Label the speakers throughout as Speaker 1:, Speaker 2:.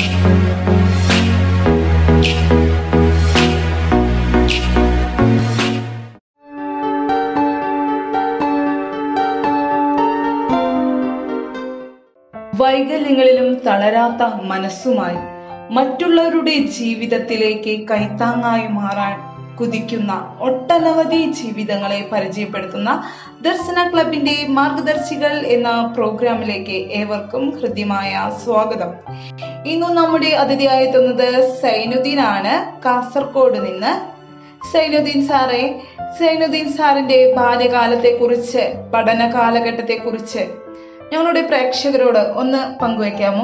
Speaker 1: വൈകല്യങ്ങളിലും തളരാത്ത മനസ്സുമായി മറ്റുള്ളവരുടെ ജീവിതത്തിലേക്ക് കൈത്താങ്ങായി മാറാൻ കുതിക്കുന്ന ഒട്ടനവധി ജീവിതങ്ങളെ പരിചയപ്പെടുത്തുന്ന ദർശന ക്ലബിന്റെ മാർഗദർശികൾ എന്ന പ്രോഗ്രാമിലേക്ക് ഏവർക്കും ഹൃദ്യമായ സ്വാഗതം ഇന്നു നമ്മുടെ അതിഥിയായി എത്തുന്നത് സൈനുദ്ദീൻ ആണ് കാസർഗോഡ് നിന്ന് സൈനുദ്ദീൻ സാറെ സൈനുദ്ദീൻ സാറിന്റെ ബാല്യകാലത്തെ കുറിച്ച് പഠന കാലഘട്ടത്തെ കുറിച്ച് ഞങ്ങളുടെ പ്രേക്ഷകരോട് ഒന്ന് പങ്കുവെക്കാമോ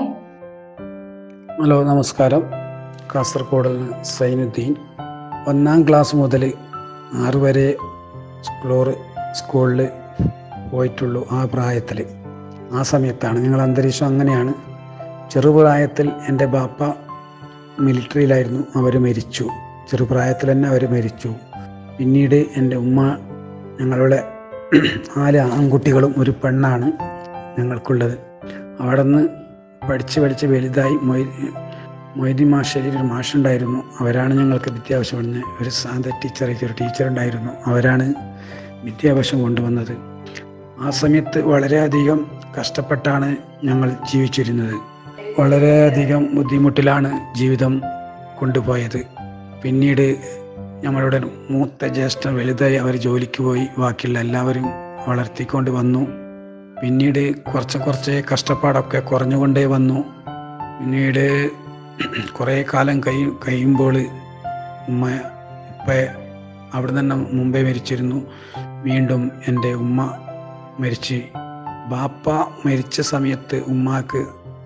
Speaker 2: ഹലോ നമസ്കാരം കാസർഗോഡ് നിന്ന് സൈനുദ്ദീൻ ഒന്നാം ക്ലാസ് മുതൽ ആറ് വരെ ഫ്ലോർ സ്കൂളിൽ പോയിട്ടുള്ളൂ ആ പ്രായത്തിൽ ആ സമയത്താണ് ഞങ്ങൾ അന്തരീക്ഷം അങ്ങനെയാണ് ചെറുപ്രായത്തിൽ എൻ്റെ ബാപ്പ മിലിറ്ററിയിലായിരുന്നു അവർ മരിച്ചു ചെറുപ്രായത്തിൽ തന്നെ അവർ മരിച്ചു പിന്നീട് എൻ്റെ ഉമ്മ ഞങ്ങളുടെ നാല് ആൺകുട്ടികളും ഒരു പെണ്ണാണ് ഞങ്ങൾക്കുള്ളത് അവിടെ നിന്ന് പഠിച്ച് പഠിച്ച് വലുതായി മൊയ് മൊയ്തി മാഷയിൽ ഒരു മാഷുണ്ടായിരുന്നു അവരാണ് ഞങ്ങൾക്ക് വിദ്യാഭ്യാസം വന്നത് ഒരു സാന്ത ടീച്ചർ ഒരു ടീച്ചർ ഉണ്ടായിരുന്നു അവരാണ് വിദ്യാഭ്യാസം കൊണ്ടുവന്നത് ആ സമയത്ത് വളരെയധികം കഷ്ടപ്പെട്ടാണ് ഞങ്ങൾ ജീവിച്ചിരുന്നത് വളരെയധികം ബുദ്ധിമുട്ടിലാണ് ജീവിതം കൊണ്ടുപോയത് പിന്നീട് ഞങ്ങളുടെ മൂത്ത ജ്യേഷ്ഠ വലുതായി അവർ ജോലിക്ക് പോയി ബാക്കിയുള്ള എല്ലാവരും വളർത്തിക്കൊണ്ട് വന്നു പിന്നീട് കുറച്ച് കുറച്ച് കഷ്ടപ്പാടൊക്കെ കുറഞ്ഞുകൊണ്ടേ വന്നു പിന്നീട് കുറേ കാലം കഴി കഴിയുമ്പോൾ ഉമ്മ ഉപ്പ അവിടെ തന്നെ മുമ്പേ മരിച്ചിരുന്നു വീണ്ടും എൻ്റെ ഉമ്മ മരിച്ച് ബാപ്പ മരിച്ച സമയത്ത് ഉമ്മാക്ക്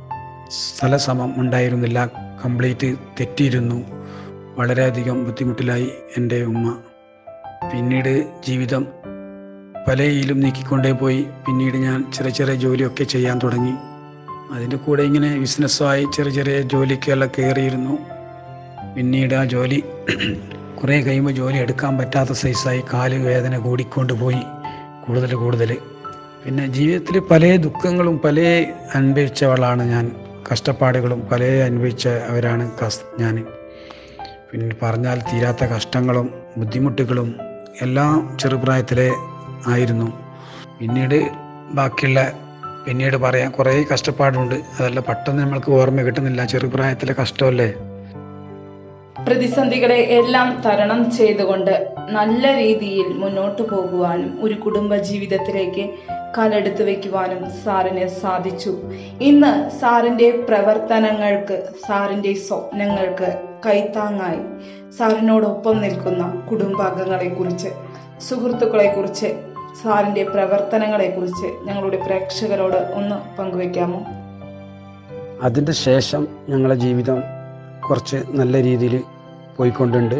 Speaker 2: സ്ഥലസമം ഉണ്ടായിരുന്നില്ല കംപ്ലീറ്റ് തെറ്റിയിരുന്നു വളരെയധികം ബുദ്ധിമുട്ടിലായി എൻ്റെ ഉമ്മ പിന്നീട് ജീവിതം പലയിലും നീക്കിക്കൊണ്ടേ പോയി പിന്നീട് ഞാൻ ചെറിയ ചെറിയ ജോലിയൊക്കെ ചെയ്യാൻ തുടങ്ങി അതിൻ്റെ കൂടെ ഇങ്ങനെ ബിസിനസ്സുമായി ചെറിയ ചെറിയ ജോലിക്കെല്ലാം കയറിയിരുന്നു പിന്നീട് ആ ജോലി കുറേ കഴിയുമ്പോൾ ജോലി എടുക്കാൻ പറ്റാത്ത സൈസായി കാല് വേദന കൂടിക്കൊണ്ട് പോയി കൂടുതൽ കൂടുതൽ പിന്നെ ജീവിതത്തിൽ പല ദുഃഖങ്ങളും പല അനുഭവിച്ചവളാണ് ഞാൻ കഷ്ടപ്പാടുകളും പല അനുഭവിച്ചവരാണ് കസ് ഞാൻ പിന്നെ പറഞ്ഞാൽ തീരാത്ത കഷ്ടങ്ങളും ബുദ്ധിമുട്ടുകളും എല്ലാം ചെറുപ്രായത്തിലെ ആയിരുന്നു പിന്നീട് ബാക്കിയുള്ള പിന്നീട് പറയാൻ കുറേ കഷ്ടപ്പാടുണ്ട് അതെല്ലാം പെട്ടെന്ന് നമ്മൾക്ക് ഓർമ്മ കിട്ടുന്നില്ല ചെറുപ്രായത്തിലെ കഷ്ടമല്ലേ
Speaker 1: പ്രതിസന്ധികളെ എല്ലാം തരണം ചെയ്തുകൊണ്ട് നല്ല രീതിയിൽ മുന്നോട്ടു പോകുവാനും ഒരു കുടുംബ ജീവിതത്തിലേക്ക് കാലെടുത്ത് വെക്കുവാനും സാറിന് സാധിച്ചു ഇന്ന് സാറിന്റെ പ്രവർത്തനങ്ങൾക്ക് സാറിന്റെ സ്വപ്നങ്ങൾക്ക് കൈത്താങ്ങായി സാറിനോടൊപ്പം നിൽക്കുന്ന കുടുംബാംഗങ്ങളെ കുറിച്ച് സുഹൃത്തുക്കളെ കുറിച്ച് സാറിന്റെ പ്രവർത്തനങ്ങളെ കുറിച്ച് ഞങ്ങളുടെ പ്രേക്ഷകരോട് ഒന്ന് പങ്കുവെക്കാമോ
Speaker 2: അതിൻ്റെ ശേഷം ഞങ്ങളുടെ ജീവിതം കുറച്ച് നല്ല രീതിയിൽ പോയിക്കൊണ്ടുണ്ട്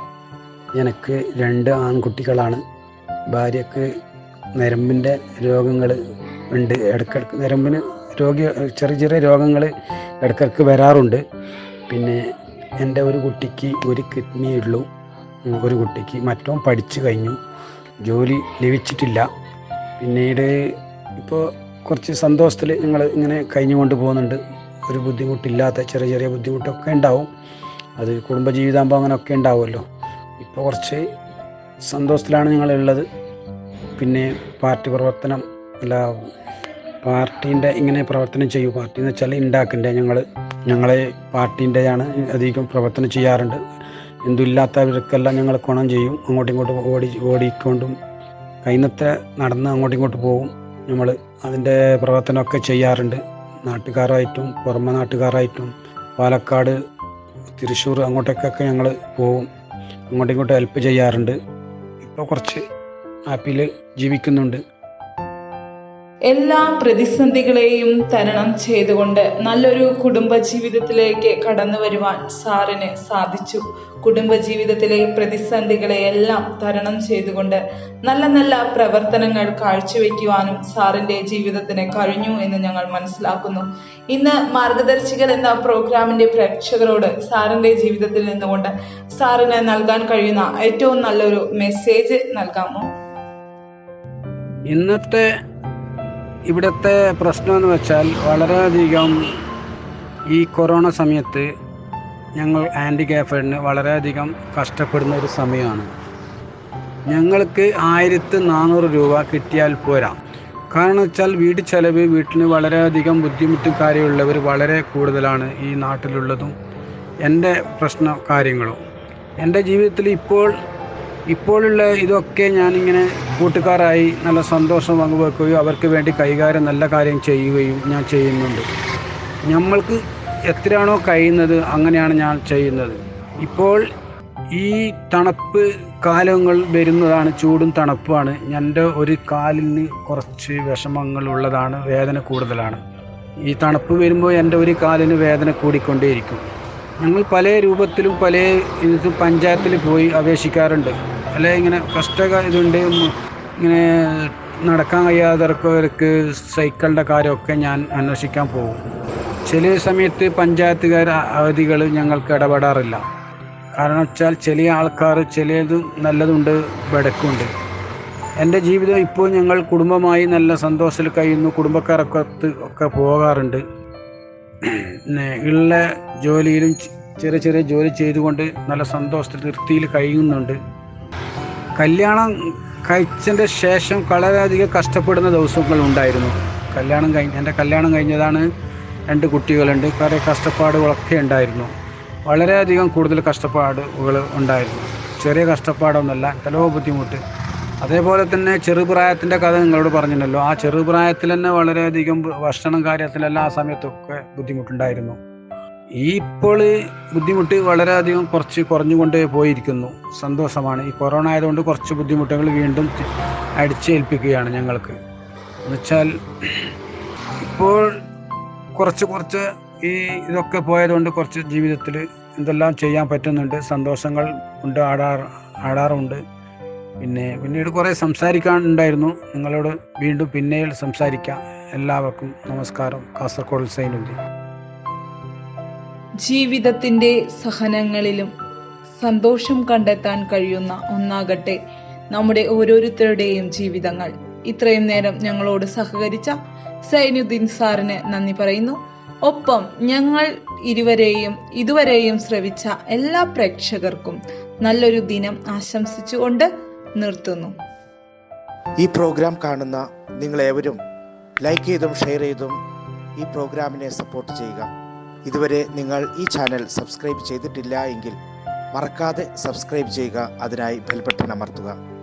Speaker 2: എനിക്ക് രണ്ട് ആൺകുട്ടികളാണ് ഭാര്യക്ക് നരമ്പിൻ്റെ രോഗങ്ങൾ ഉണ്ട് ഇടയ്ക്കിടയ്ക്ക് നരമ്പിന് രോഗി ചെറിയ ചെറിയ രോഗങ്ങൾ ഇടയ്ക്കിടയ്ക്ക് വരാറുണ്ട് പിന്നെ എൻ്റെ ഒരു കുട്ടിക്ക് ഒരു കിഡ്നി ഉള്ളൂ ഉം, ഒരു കുട്ടിക്ക് മറ്റവൻ പഠിച്ചു കഴിഞ്ഞു ജോലി ലഭിച്ചിട്ടില്ല പിന്നീട് ഇപ്പോൾ കുറച്ച് സന്തോഷത്തിൽ ഞങ്ങൾ ഇങ്ങനെ കഴിഞ്ഞുകൊണ്ട് പോകുന്നുണ്ട് ഒരു ബുദ്ധിമുട്ടില്ലാത്ത ചെറിയ ചെറിയ ബുദ്ധിമുട്ടൊക്കെ ഉണ്ടാവും അത് കുടുംബജീവിതാകുമ്പോൾ അങ്ങനെയൊക്കെ ഉണ്ടാവുമല്ലോ ഇപ്പോൾ കുറച്ച് സന്തോഷത്തിലാണ് ഞങ്ങളുള്ളത് പിന്നെ പാർട്ടി പ്രവർത്തനം അല്ല പാർട്ടീൻ്റെ ഇങ്ങനെ പ്രവർത്തനം ചെയ്യും പാർട്ടി എന്ന് വെച്ചാൽ ഉണ്ടാക്കണ്ടേ ഞങ്ങൾ ഞങ്ങളെ പാർട്ടീൻ്റെയാണ് അധികം പ്രവർത്തനം ചെയ്യാറുണ്ട് എന്തുമില്ലാത്തവർക്കെല്ലാം ഞങ്ങൾ ഗുണം ചെയ്യും അങ്ങോട്ടും ഇങ്ങോട്ടും ഓടി ഓടിക്കൊണ്ടും കൈനത്തെ നടന്ന് അങ്ങോട്ടും ഇങ്ങോട്ടും പോകും നമ്മൾ അതിൻ്റെ പ്രവർത്തനമൊക്കെ ചെയ്യാറുണ്ട് നാട്ടുകാരായിട്ടും പുറമെ നാട്ടുകാരായിട്ടും പാലക്കാട് തൃശ്ശൂർ അങ്ങോട്ടേക്കൊക്കെ ഞങ്ങൾ പോവും അങ്ങോട്ടും ഇങ്ങോട്ടും ഹെൽപ്പ് ചെയ്യാറുണ്ട് ഇപ്പോൾ കുറച്ച് ഹാപ്പിയിൽ ജീവിക്കുന്നുണ്ട്
Speaker 1: എല്ലാ പ്രതിസന്ധികളെയും തരണം ചെയ്തുകൊണ്ട് നല്ലൊരു കുടുംബ ജീവിതത്തിലേക്ക് കടന്നു വരുവാൻ സാറിന് സാധിച്ചു കുടുംബ ജീവിതത്തിലെ പ്രതിസന്ധികളെ എല്ലാം തരണം ചെയ്തുകൊണ്ട് നല്ല നല്ല പ്രവർത്തനങ്ങൾ കാഴ്ചവെക്കുവാനും സാറിന്റെ ജീവിതത്തിന് കഴിഞ്ഞു എന്ന് ഞങ്ങൾ മനസ്സിലാക്കുന്നു ഇന്ന് മാർഗദർശികൾ എന്ന പ്രോഗ്രാമിന്റെ പ്രേക്ഷകരോട് സാറിന്റെ ജീവിതത്തിൽ നിന്നുകൊണ്ട് സാറിന് നൽകാൻ കഴിയുന്ന ഏറ്റവും നല്ലൊരു മെസ്സേജ് നൽകാമോ
Speaker 2: ഇന്നത്തെ ഇവിടുത്തെ പ്രശ്നം എന്ന് വെച്ചാൽ വളരെയധികം ഈ കൊറോണ സമയത്ത് ഞങ്ങൾ ഹാൻഡിക്യാഫഡിന് വളരെയധികം കഷ്ടപ്പെടുന്ന ഒരു സമയമാണ് ഞങ്ങൾക്ക് ആയിരത്തി നാനൂറ് രൂപ കിട്ടിയാൽ പോരാ കാരണം വെച്ചാൽ വീട് ചെലവ് വീട്ടിന് വളരെയധികം ബുദ്ധിമുട്ടും കാര്യമുള്ളവർ വളരെ കൂടുതലാണ് ഈ നാട്ടിലുള്ളതും എൻ്റെ പ്രശ്ന കാര്യങ്ങളും എൻ്റെ ജീവിതത്തിൽ ഇപ്പോൾ ഇപ്പോഴുള്ള ഇതൊക്കെ ഞാനിങ്ങനെ കൂട്ടുകാരായി നല്ല സന്തോഷം പങ്കുവെക്കുകയും അവർക്ക് വേണ്ടി കൈകാര്യം നല്ല കാര്യം ചെയ്യുകയും ഞാൻ ചെയ്യുന്നുണ്ട് നമ്മൾക്ക് എത്രയാണോ കഴിയുന്നത് അങ്ങനെയാണ് ഞാൻ ചെയ്യുന്നത് ഇപ്പോൾ ഈ തണുപ്പ് കാലങ്ങൾ വരുന്നതാണ് ചൂടും തണുപ്പുമാണ് എൻ്റെ ഒരു കാലിന് കുറച്ച് വിഷമങ്ങൾ ഉള്ളതാണ് വേദന കൂടുതലാണ് ഈ തണുപ്പ് വരുമ്പോൾ എൻ്റെ ഒരു കാലിന് വേദന കൂടിക്കൊണ്ടേയിരിക്കും ഞങ്ങൾ പല രൂപത്തിലും പല ഇത് പഞ്ചായത്തിൽ പോയി അപേക്ഷിക്കാറുണ്ട് അല്ലെ ഇങ്ങനെ കഷ്ട ഇതുണ്ട് ഇങ്ങനെ നടക്കാൻ കഴിയാത്തവർക്ക് സൈക്കിളിൻ്റെ കാര്യമൊക്കെ ഞാൻ അന്വേഷിക്കാൻ പോകും ചില സമയത്ത് പഞ്ചായത്തുകാർ അവധികൾ ഞങ്ങൾക്ക് ഇടപെടാറില്ല കാരണം വെച്ചാൽ ചില ആൾക്കാർ ചിലത് നല്ലതുണ്ട് ബെടക്കുണ്ട് എൻ്റെ ജീവിതം ഇപ്പോൾ ഞങ്ങൾ കുടുംബമായി നല്ല സന്തോഷത്തിൽ കഴിയുന്നു കുടുംബക്കാരൊക്കെ ഒക്കെ പോകാറുണ്ട് പിന്നെ ഉള്ള ജോലിയിലും ചെ- ചെറിയ ചെറിയ ജോലി ചെയ്തുകൊണ്ട് നല്ല സന്തോഷത്തിൽ തൃപ്തിയിൽ കഴിയുന്നുണ്ട് കല്യാണം കഴിച്ചതിൻ്റെ ശേഷം വളരെയധികം കഷ്ടപ്പെടുന്ന ദിവസങ്ങൾ ഉണ്ടായിരുന്നു കല്യാണം കഴിഞ്ഞ് എൻ്റെ കല്യാണം കഴിഞ്ഞതാണ് രണ്ട് കുട്ടികളുണ്ട് കുറേ കഷ്ടപ്പാടുകളൊക്കെ ഉണ്ടായിരുന്നു വളരെയധികം കൂടുതൽ കഷ്ടപ്പാടുകൾ ഉണ്ടായിരുന്നു ചെറിയ കഷ്ടപ്പാടൊന്നുമല്ല എത്രയോ ബുദ്ധിമുട്ട് അതേപോലെ തന്നെ ചെറുപ്രായത്തിൻ്റെ കഥ നിങ്ങളോട് പറഞ്ഞിട്ടുണ്ടല്ലോ ആ ചെറുപ്രായത്തിൽ തന്നെ വളരെയധികം ഭക്ഷണം കാര്യത്തിലെല്ലാം ആ സമയത്തൊക്കെ ബുദ്ധിമുട്ടുണ്ടായിരുന്നു ഈ ഇപ്പോൾ ബുദ്ധിമുട്ട് വളരെയധികം കുറച്ച് കുറഞ്ഞുകൊണ്ടേ പോയിരിക്കുന്നു സന്തോഷമാണ് ഈ കൊറോണ ആയതുകൊണ്ട് കുറച്ച് ബുദ്ധിമുട്ടുകൾ വീണ്ടും തി- അടിച്ചേൽപ്പിക്കുകയാണ് ഞങ്ങൾക്ക് എന്നുവെച്ചാൽ ഇപ്പോൾ കുറച്ച് കുറച്ച് ഈ ഇതൊക്കെ പോയതുകൊണ്ട് കുറച്ച് ജീവിതത്തിൽ എന്തെല്ലാം ചെയ്യാൻ പറ്റുന്നുണ്ട് സന്തോഷങ്ങൾ ഉണ്ട് ആടാർ ആടാറുണ്ട് പിന്നെ പിന്നീട് കുറേ സംസാരിക്കാനുണ്ടായിരുന്നു നിങ്ങളോട് വീണ്ടും പിന്നീട് സംസാരിക്കാം എല്ലാവർക്കും നമസ്കാരം കാസർഗോഡ് സൈനുദ്ദീൻ
Speaker 1: ജീവിതത്തിന്റെ സഹനങ്ങളിലും സന്തോഷം കണ്ടെത്താൻ കഴിയുന്ന ഒന്നാകട്ടെ നമ്മുടെ ഓരോരുത്തരുടെയും ജീവിതങ്ങൾ ഇത്രയും നേരം ഞങ്ങളോട് സഹകരിച്ച സൈനുദ്ദീൻ സാറിന് നന്ദി പറയുന്നു ഒപ്പം ഞങ്ങൾ ഇരുവരെയും ഇതുവരെയും ശ്രവിച്ച എല്ലാ പ്രേക്ഷകർക്കും നല്ലൊരു ദിനം ആശംസിച്ചുകൊണ്ട് നിർത്തുന്നു
Speaker 3: ഈ പ്രോഗ്രാം കാണുന്ന നിങ്ങളേവരും ലൈക്ക് ചെയ്തും ഷെയർ ചെയ്തും ഈ പ്രോഗ്രാമിനെ സപ്പോർട്ട് ചെയ്യുക ഇതുവരെ നിങ്ങൾ ഈ ചാനൽ സബ്സ്ക്രൈബ് ചെയ്തിട്ടില്ല എങ്കിൽ മറക്കാതെ സബ്സ്ക്രൈബ് ചെയ്യുക അതിനായി ബെൽ ബട്ടൺ അമർത്തുക